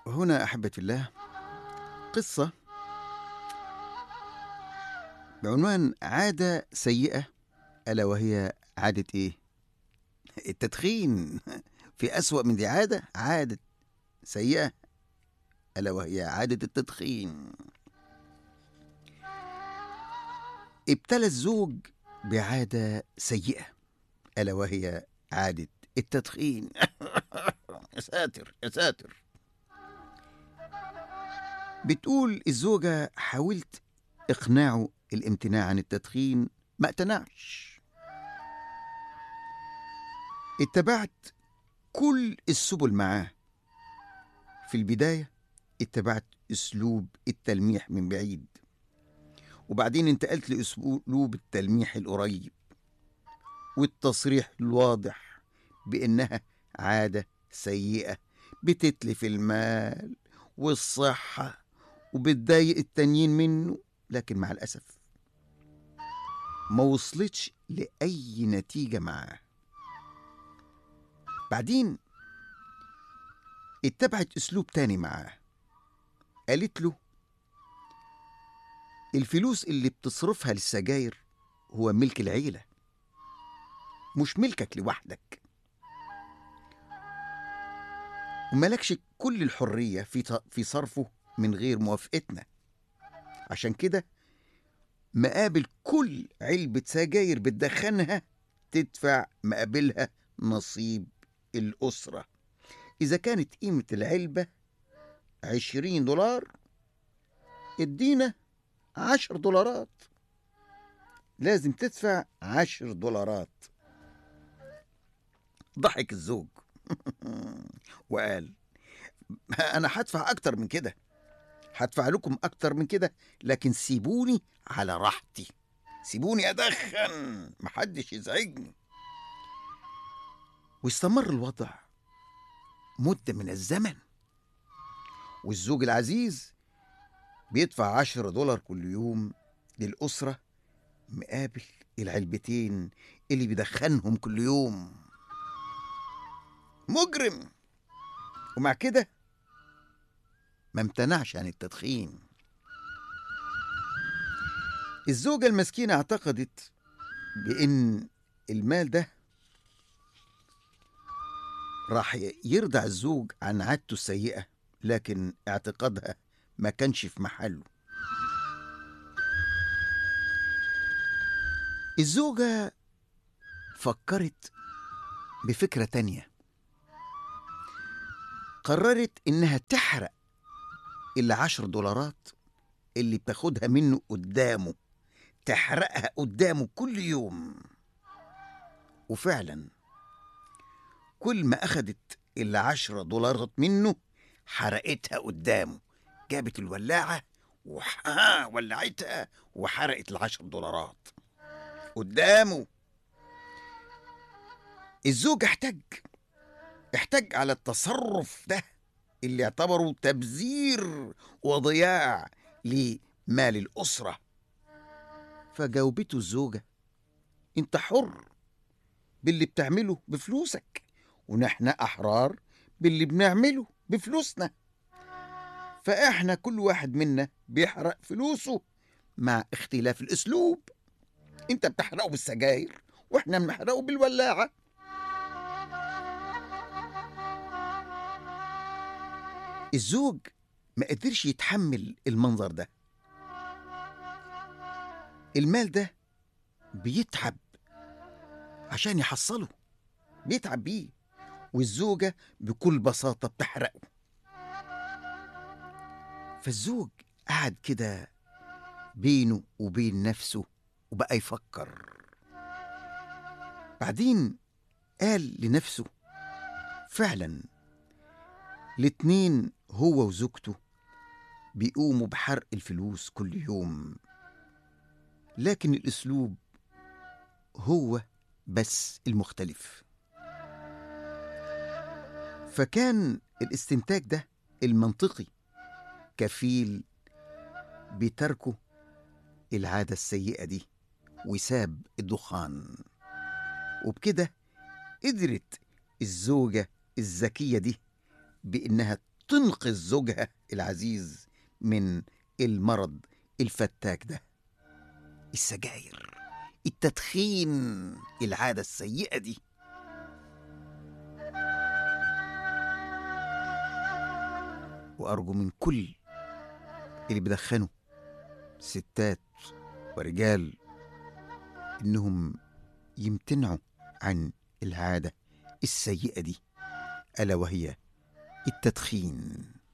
هنا أحبتي الله قصة بعنوان عادة سيئة ألا وهي عادة إيه؟ التدخين في أسوأ من دي عادة عادة سيئة ألا وهي عادة التدخين ابتلى الزوج بعادة سيئة ألا وهي عادة التدخين يا ساتر يا ساتر بتقول الزوجة حاولت إقناعه الامتناع عن التدخين ما اقتنعش اتبعت كل السبل معاه في البداية اتبعت أسلوب التلميح من بعيد وبعدين انتقلت لأسلوب التلميح القريب والتصريح الواضح بإنها عادة سيئة بتتلف المال والصحة وبتضايق التانيين منه لكن مع الأسف ما وصلتش لأي نتيجة معاه بعدين اتبعت أسلوب تاني معاه قالت له الفلوس اللي بتصرفها للسجاير هو ملك العيلة مش ملكك لوحدك وملكش كل الحرية في في صرفه من غير موافقتنا عشان كده مقابل كل علبة سجاير بتدخنها تدفع مقابلها نصيب الأسرة إذا كانت قيمة العلبة عشرين دولار ادينا عشر دولارات لازم تدفع عشر دولارات ضحك الزوج وقال أنا هدفع أكتر من كده هدفع لكم أكتر من كده لكن سيبوني على راحتي سيبوني أدخن محدش يزعجني واستمر الوضع مدة من الزمن والزوج العزيز بيدفع عشرة دولار كل يوم للأسرة مقابل العلبتين اللي بيدخنهم كل يوم مجرم ومع كده ما امتنعش عن التدخين الزوجة المسكينة اعتقدت بأن المال ده راح يردع الزوج عن عادته السيئة لكن اعتقادها ما كانش في محله الزوجة فكرت بفكرة تانية قررت إنها تحرق العشر دولارات اللي بتاخدها منه قدامه تحرقها قدامه كل يوم وفعلا كل ما أخدت العشرة دولارات منه حرقتها قدامه جابت الولاعة وح... ولعتها وحرقت العشر دولارات قدامه الزوج احتج احتج على التصرف ده اللي اعتبره تبذير وضياع لمال الأسرة فجاوبته الزوجة انت حر باللي بتعمله بفلوسك ونحن أحرار باللي بنعمله بفلوسنا فإحنا كل واحد منا بيحرق فلوسه مع اختلاف الأسلوب انت بتحرقه بالسجاير واحنا بنحرقه بالولاعة الزوج ما قدرش يتحمل المنظر ده المال ده بيتعب عشان يحصله بيتعب بيه والزوجة بكل بساطة بتحرقه فالزوج قعد كده بينه وبين نفسه وبقى يفكر بعدين قال لنفسه فعلا الاتنين هو وزوجته بيقوموا بحرق الفلوس كل يوم لكن الاسلوب هو بس المختلف فكان الاستنتاج ده المنطقي كفيل بتركه العادة السيئة دي وساب الدخان وبكده قدرت الزوجة الذكية دي بإنها تنقذ زوجها العزيز من المرض الفتاك ده السجاير التدخين العادة السيئة دي وأرجو من كل اللي بيدخنوا ستات ورجال إنهم يمتنعوا عن العادة السيئة دي ألا وهي التدخين